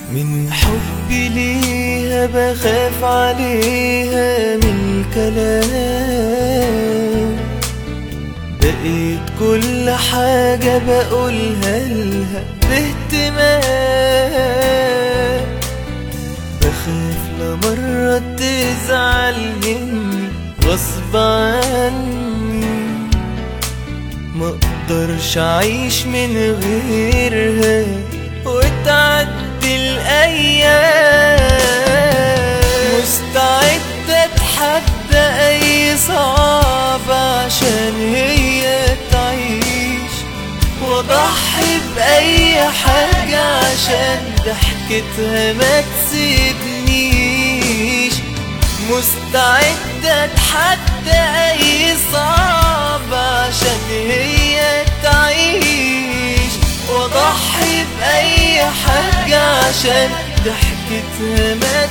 من حبي ليها بخاف عليها من الكلام بقيت كل حاجة بقولها لها باهتمام بخاف لمرة تزعل مني غصب عني ما اقدرش اعيش من غيرها وتعدي الايام مستعد اتحدى اي صعب عشان هي تعيش واضحي باي حاجة عشان ضحكتها ما تسيبنيش مستعد اتحدى اي صعب عشان هي تعيش واضحي باي حاجة عشان ضحكتها ما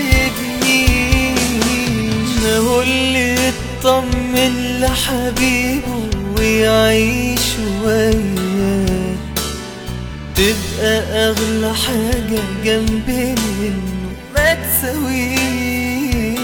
تسيبنيش هو اللي يطمن لحبيبه ويعيش وياه تبقى اغلى حاجة جنبي منه ما تسويش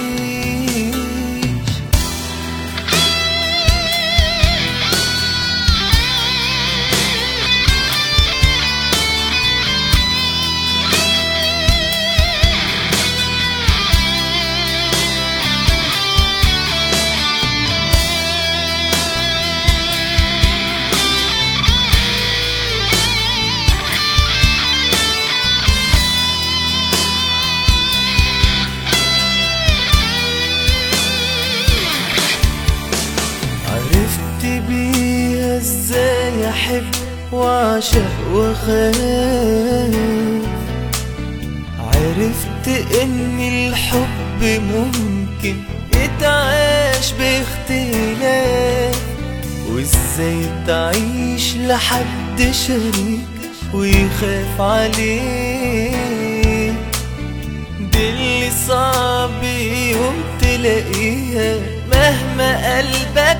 عرفت بيها ازاي احب واعشق واخاف عرفت ان الحب ممكن يتعاش باختلاف وازاي تعيش لحد شريك ويخاف عليك دي اللي صعب يوم تلاقيها مهما قلبك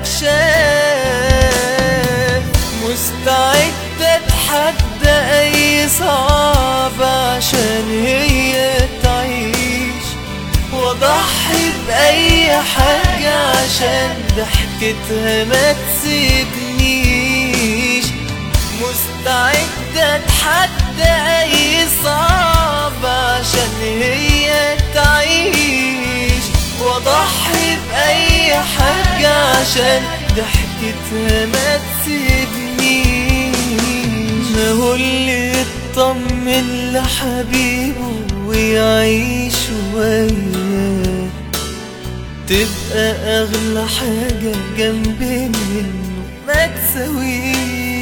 شاف مستعد اتحدى اي صعب عشان هي تعيش واضحي باي حاجة عشان ضحكتها ما تسيبنيش مستعد اتحدى اي صعب عشان هي تعيش واضحي باي حاجة عشان ضحكتها ما تسيبنيش هو اللي يطمن لحبيبه ويعيش وياه تبقى اغلى حاجة جنبي منه ما تسويش